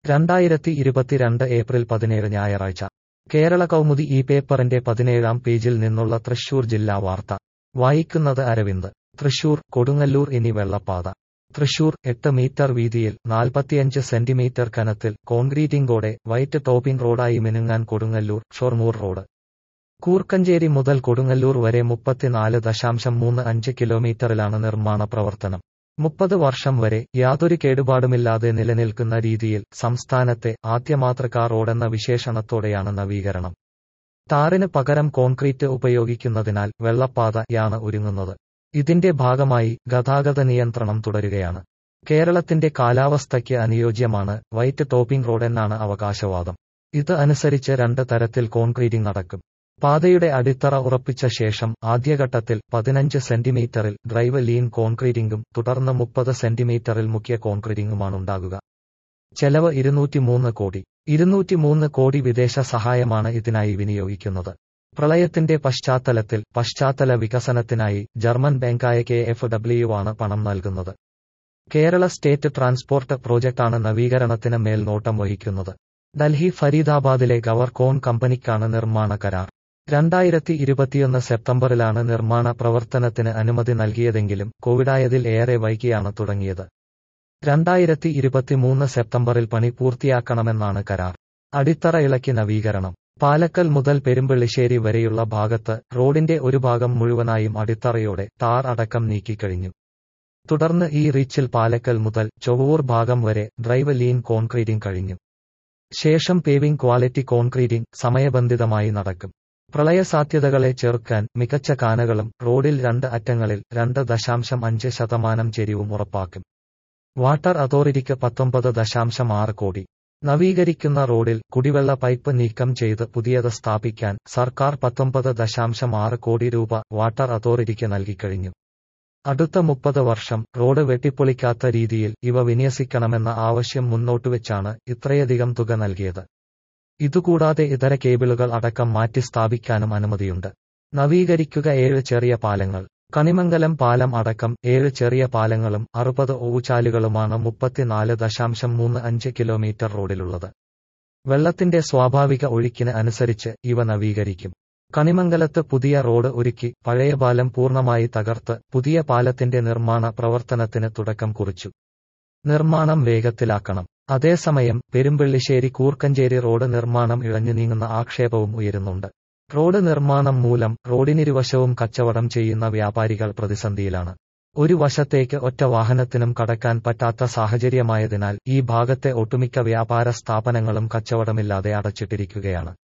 രണ്ടായിരത്തി ഇരുപത്തിരണ്ട് ഏപ്രിൽ പതിനേഴ് ഞായറാഴ്ച കേരള കൗമുദി ഈ പേപ്പറിന്റെ പതിനേഴാം പേജിൽ നിന്നുള്ള തൃശൂർ ജില്ലാ വാർത്ത വായിക്കുന്നത് അരവിന്ദ് തൃശൂർ കൊടുങ്ങല്ലൂർ ഇനി വെള്ളപ്പാത തൃശൂർ എട്ട് മീറ്റർ വീതിയിൽ നാൽപ്പത്തിയഞ്ച് സെന്റിമീറ്റർ കനത്തിൽ കോൺക്രീറ്റിംഗോടെ വൈറ്റ് ടോപ്പിംഗ് റോഡായി മിനുങ്ങാൻ കൊടുങ്ങല്ലൂർ ഷൊർണൂർ റോഡ് കൂർക്കഞ്ചേരി മുതൽ കൊടുങ്ങല്ലൂർ വരെ മുപ്പത്തിനാല് ദശാംശം മൂന്ന് അഞ്ച് കിലോമീറ്ററിലാണ് നിർമ്മാണ പ്രവർത്തനം മുപ്പത് വർഷം വരെ യാതൊരു കേടുപാടുമില്ലാതെ നിലനിൽക്കുന്ന രീതിയിൽ സംസ്ഥാനത്തെ ആദ്യമാതൃകാ റോഡെന്ന വിശേഷണത്തോടെയാണ് നവീകരണം ടാറിന് പകരം കോൺക്രീറ്റ് ഉപയോഗിക്കുന്നതിനാൽ വെള്ളപ്പാതയാണ് ഒരുങ്ങുന്നത് ഇതിന്റെ ഭാഗമായി ഗതാഗത നിയന്ത്രണം തുടരുകയാണ് കേരളത്തിന്റെ കാലാവസ്ഥയ്ക്ക് അനുയോജ്യമാണ് വൈറ്റ് ടോപ്പിംഗ് റോഡെന്നാണ് അവകാശവാദം ഇത് അനുസരിച്ച് രണ്ട് തരത്തിൽ കോൺക്രീറ്റിംഗ് നടക്കും പാതയുടെ അടിത്തറ ഉറപ്പിച്ച ശേഷം ആദ്യഘട്ടത്തിൽ പതിനഞ്ച് സെന്റിമീറ്ററിൽ ഡ്രൈവ് ലീൻ കോൺക്രീറ്റിംഗും തുടർന്ന് മുപ്പത് സെന്റിമീറ്ററിൽ മുഖ്യ കോൺക്രീറ്റിംഗുമാണുണ്ടാകുക ചെലവ് ഇരുന്നൂറ്റിമൂന്ന് കോടി ഇരുന്നൂറ്റിമൂന്ന് കോടി വിദേശ സഹായമാണ് ഇതിനായി വിനിയോഗിക്കുന്നത് പ്രളയത്തിന്റെ പശ്ചാത്തലത്തിൽ പശ്ചാത്തല വികസനത്തിനായി ജർമ്മൻ ബാങ്കായ കെ എഫ് ഡബ്ല്യു ആണ് പണം നൽകുന്നത് കേരള സ്റ്റേറ്റ് ട്രാൻസ്പോർട്ട് പ്രോജക്ടാണ് നവീകരണത്തിന് മേൽനോട്ടം വഹിക്കുന്നത് ഡൽഹി ഫരീദാബാദിലെ ഗവർ കോൺ കമ്പനിക്കാണ് നിർമ്മാണ കരാർ രണ്ടായിരത്തി ഇരുപത്തിയൊന്ന് സെപ്റ്റംബറിലാണ് നിർമ്മാണ പ്രവർത്തനത്തിന് അനുമതി നൽകിയതെങ്കിലും കോവിഡായതിൽ ഏറെ വൈകിയാണ് തുടങ്ങിയത് രണ്ടായിരത്തി ഇരുപത്തിമൂന്ന് സെപ്റ്റംബറിൽ പണി പൂർത്തിയാക്കണമെന്നാണ് കരാർ അടിത്തറ ഇളക്കി നവീകരണം പാലക്കൽ മുതൽ പെരുമ്പള്ളിശ്ശേരി വരെയുള്ള ഭാഗത്ത് റോഡിന്റെ ഒരു ഭാഗം മുഴുവനായും അടിത്തറയോടെ ടാർ അടക്കം നീക്കിക്കഴിഞ്ഞു തുടർന്ന് ഈ റീച്ചിൽ പാലക്കൽ മുതൽ ചൊവ്വൂർ ഭാഗം വരെ ഡ്രൈവ് ലീൻ കോൺക്രീറ്റിംഗ് കഴിഞ്ഞു ശേഷം പേവിംഗ് ക്വാളിറ്റി കോൺക്രീറ്റിംഗ് സമയബന്ധിതമായി നടക്കും പ്രളയ സാധ്യതകളെ ചെറുക്കാൻ മികച്ച കാനകളും റോഡിൽ രണ്ട് അറ്റങ്ങളിൽ രണ്ട് ദശാംശം അഞ്ച് ശതമാനം ചെരിവും ഉറപ്പാക്കും വാട്ടർ അതോറിറ്റിക്ക് പത്തൊമ്പത് ദശാംശം ആറ് കോടി നവീകരിക്കുന്ന റോഡിൽ കുടിവെള്ള പൈപ്പ് നീക്കം ചെയ്ത് പുതിയത് സ്ഥാപിക്കാൻ സർക്കാർ പത്തൊമ്പത് ദശാംശം ആറ് കോടി രൂപ വാട്ടർ അതോറിറ്റിക്ക് നൽകിക്കഴിഞ്ഞു അടുത്ത മുപ്പത് വർഷം റോഡ് വെട്ടിപ്പൊളിക്കാത്ത രീതിയിൽ ഇവ വിന്യസിക്കണമെന്ന ആവശ്യം മുന്നോട്ടുവെച്ചാണ് ഇത്രയധികം തുക നൽകിയത് ഇതുകൂടാതെ ഇതര കേബിളുകൾ അടക്കം മാറ്റി സ്ഥാപിക്കാനും അനുമതിയുണ്ട് നവീകരിക്കുക ഏഴ് ചെറിയ പാലങ്ങൾ കണിമംഗലം പാലം അടക്കം ഏഴ് ചെറിയ പാലങ്ങളും അറുപത് ഓവുചാലുകളുമാണ് മുപ്പത്തിനാല് ദശാംശം മൂന്ന് അഞ്ച് കിലോമീറ്റർ റോഡിലുള്ളത് വെള്ളത്തിന്റെ സ്വാഭാവിക ഒഴുക്കിന് അനുസരിച്ച് ഇവ നവീകരിക്കും കണിമംഗലത്ത് പുതിയ റോഡ് ഒരുക്കി പഴയ പാലം പൂർണ്ണമായി തകർത്ത് പുതിയ പാലത്തിന്റെ നിർമ്മാണ പ്രവർത്തനത്തിന് തുടക്കം കുറിച്ചു നിർമ്മാണം വേഗത്തിലാക്കണം അതേസമയം പെരുമ്പള്ളിശ്ശേരി കൂർക്കഞ്ചേരി റോഡ് നിർമ്മാണം ഇഴഞ്ഞു നീങ്ങുന്ന ആക്ഷേപവും ഉയരുന്നുണ്ട് റോഡ് നിർമ്മാണം മൂലം റോഡിനിരുവശവും കച്ചവടം ചെയ്യുന്ന വ്യാപാരികൾ പ്രതിസന്ധിയിലാണ് ഒരു വശത്തേക്ക് ഒറ്റ വാഹനത്തിനും കടക്കാൻ പറ്റാത്ത സാഹചര്യമായതിനാൽ ഈ ഭാഗത്തെ ഒട്ടുമിക്ക വ്യാപാര സ്ഥാപനങ്ങളും കച്ചവടമില്ലാതെ അടച്ചിട്ടിരിക്കുകയാണ്